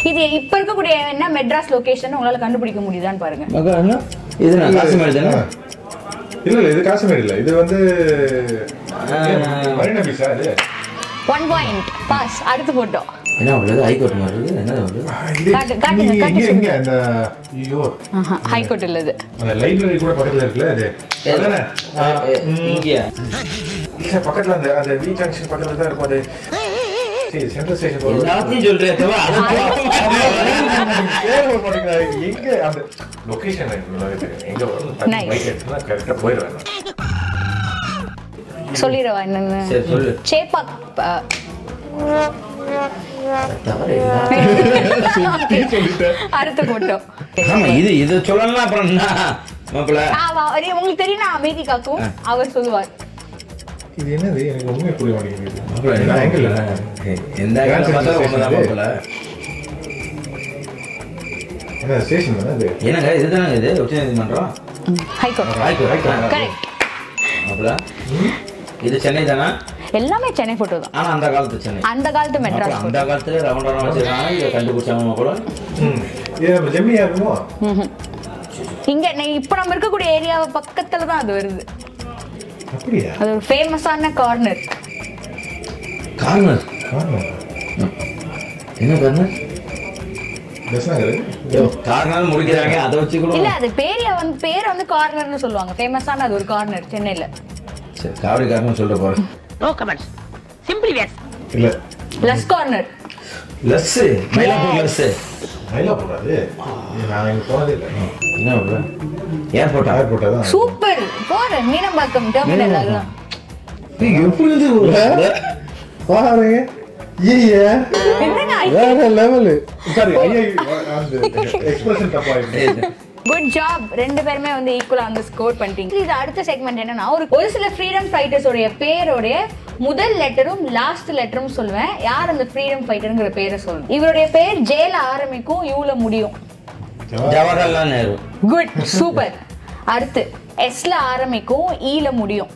இது இப்ப இருக்கக்கூடிய என்ன மெட்ராஸ் லொகேஷன் உங்களால கண்டுபிடிக்க முடியுதான்னு பாருங்க மகா என்ன இது நான் காஷ்மீர் தானே இல்ல இல்ல இது காஷ்மீர் இல்ல இது வந்து மரீனா பீச்சா இது ஒன் பாயிண்ட் பாஸ் அடுத்து போட்டோம் என்ன உள்ளது ஹைகோர்ட் மாதிரி இருக்குது என்ன உள்ளது இது காட்டு, காட்டுங்க, இங்க- காட்டு இங்க இங்க அந்த ஐயோ ஹைகோர்ட் இல்லது அந்த லைப்ரரி கூட பக்கத்துல இருக்குல்ல அது அதானே ஆ, ம். இங்கேயா இல்ல பக்கத்துல அந்த அந்த வி ஜங்ஷன் பக்கத்துல தான் இருக்கும் அது சரி சென்ட்ரல் ஸ்டேஷன் போறது எல்லாத்தையும் சொல்றேன் தவிர அதை பேர் வர மாட்டேங்குது. எங்க அந்த லொகேஷன் எங்க வரும் Nice. பைக் எடுத்துனா கரெக்டா போயிடுவேன் நான். சொல்லிடவா என்னன்னு சரி சொல்லு சேப்பாக் அஹ், தவறு இதுதான். அடுத்து போட்டோம் ஆமா இது இது சொல்லலாம் அப்புறம் என்ன மாப்பிள்ள ஆ, வா- அது உங்களுக்கு தெரியும் நான் அமைதி காக்கும் அவர் சொல்லுவார் இது என்னது எனக்கு உண்மை புரிய மாட்டேங்குது மாப்பிள்ள என்ன நான் எங்க இல்ல எந்த ஆங்கிள் பார்த்தாலும் ஒண்ணுதான் மாப்பிள்ள என்ன ஸ்டேஷன் தானே அது என்னங்க இதுதானங்க இது உச்ச நீதிமன்றம் ஹைகோர்ட் ஹைகோர்ட் கரெக்ட் மாப்பிள்ள இது சென்னை தானே எல்லாமே சென்னை போட்டோ தான் ஆனா அந்த காலத்து சென்னை அந்த காலத்து மாப்பிள்ள, மெட்ராஸ் அந்த காலத்துல ரவுண்ட் ரவுண்ட் வச்சிருக்காங்க இதை கண்டுபிடிச்சாங்க மாப்பிள்ள ம். இது நம்ம ஜெமினியா இருக்குமோ இங்க நீ- இப்ப நம்ம இருக்கக்கூடிய ஏரியாவை பக்கத்துல தான் அது வருது அப்படியா அது ஒரு ஃபேமஸான கார்னர் கார்னர் ஆமா. என்ன கார்னர் பெஸ் நகர் கார்னர் முடிக்கிறாங்க அதை வச்சு கூட இல்ல அது பேரிய வந்து பேரை வந்து கார்னர்னு சொல்லுவாங்க ஃபேமஸான அது ஒரு கார்னர் சென்னையில சரி காவடி கார்னர் சொல்ல போறேன் No comments. Simply yes. இல்ல லஸ் கார்னர் லஸ் மயிலாப்பூர் லஸ் மயிலா போடாது நான் இங்க போனதே இல்லை என்ன மாப்பிள்ள ஏர்போர்ட்டா ஏர்போர்ட் தான் சூப்பர் போற மீனம்பாக்கம் டெர்மினல் அதெல்லாம் எப்படி இது பாருங்க ஐயா என்னங்க வேற லெவல் சாரி ஐயா அந்த எக்ஸ்பிரஷன் தப்பா இருக்கு குட் ஜாப் ரெண்டு பேருமே வந்து ஈக்குவலா வந்து ஸ்கோர் பண்ணிட்டீங்க இது அடுத்த செக்மெண்ட் என்னன்னா ஒரு ஒரு சில ஃப்ரீடம் ஃபைட்டர்ஸோடைய பேரோடைய முதல் லெட்டரும் லாஸ்ட் லெட்டரும் சொல்லுவேன் யார் அந்த ஃப்ரீடம் ஃபைட்டருங்கிற பேரை சொல்லணும் இவருடைய பேர் ஜேல ஆரம்பிக்கும் யூல முடியும் ஜவஹர்லால் நேரு குட் சூப்பர் அடுத்து எஸ்ல ஆரம்பிக்கும் ஈல முடியும்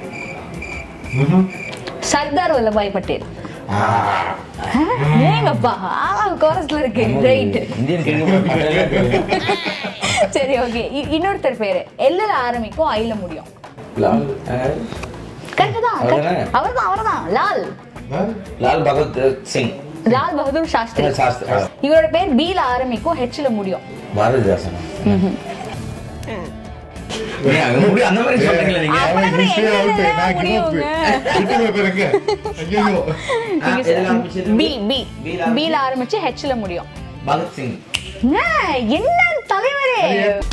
சர்தார் வல்லபாய் பட்டேல் ஏங்கப்பா கோரஸ்ல இருக்கு ரைட் இந்தியன் கிரிக்கெட் சரி ஓகே இன்னொருத்தர் பேரு எல்ல ஆரம்பிக்கும் ஐல முடியும் லால் அஹ், கரெக்ட் தான் அவர்தானே? அவர்தான் அவர்தான் லால் லால் பகத் சிங் லால் பகதூர் சாஸ்திரி சாஸ்திரி இவரோட பேர் பீல ஆரம்பிக்கும் ஹெச்ல முடியும் பாரதிதாசன் நீங்க அங்க முடி- அந்த மாதிரி சொல்றீங்களா நீங்க அப்புறம் அப்புறம் என்னதுல முடியுங்க? ஐயோ ஆ, எதுல ஆரம்பிச்சது? பி பி B ல பீல ஆரம்பிச்சு ஹெச்ல முடியும் பகத் சிங் என்ன என்ன தலைவரே